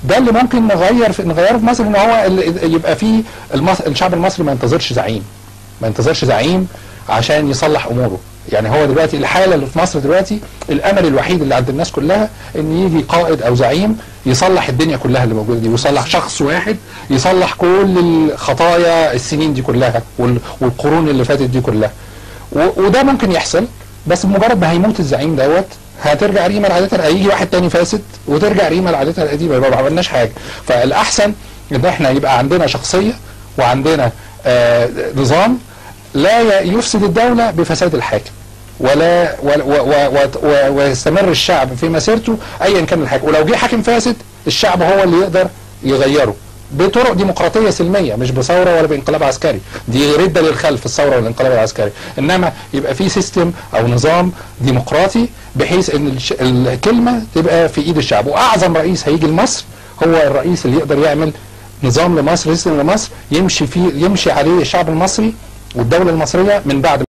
ده اللي ممكن نغير في نغيره في مصر ان هو ال- يبقى فيه المص... الشعب المصري ما ينتظرش زعيم ما ينتظرش زعيم عشان يصلح اموره يعني هو دلوقتي الحاله اللي في مصر دلوقتي الامل الوحيد اللي عند الناس كلها ان يجي قائد او زعيم يصلح الدنيا كلها اللي موجوده دي ويصلح شخص واحد يصلح كل الخطايا السنين دي كلها وال- والقرون اللي فاتت دي كلها و- وده ممكن يحصل بس بمجرد ما هيموت الزعيم دوت هترجع ريما لعادتها هيجي واحد تاني فاسد وترجع ريما لعادتها القديمه يبقى ما عملناش حاجه فالاحسن ان احنا يبقى عندنا شخصيه وعندنا آه نظام لا ي- يفسد الدوله بفساد الحاكم ولا ولا- و- و- و- و- ويستمر الشعب في مسيرته ايا كان الحاكم ولو جه حاكم فاسد الشعب هو اللي يقدر يغيره بطرق ديمقراطيه سلميه مش بثوره ولا بانقلاب عسكري دي رده للخلف الثوره والانقلاب العسكري انما يبقى في سيستم او نظام ديمقراطي بحيث ان الش- الكلمه تبقى في ايد الشعب واعظم رئيس هيجي لمصر هو الرئيس اللي يقدر يعمل نظام لمصر سيستم لمصر يمشي فيه يمشي عليه الشعب المصري والدوله المصريه من بعد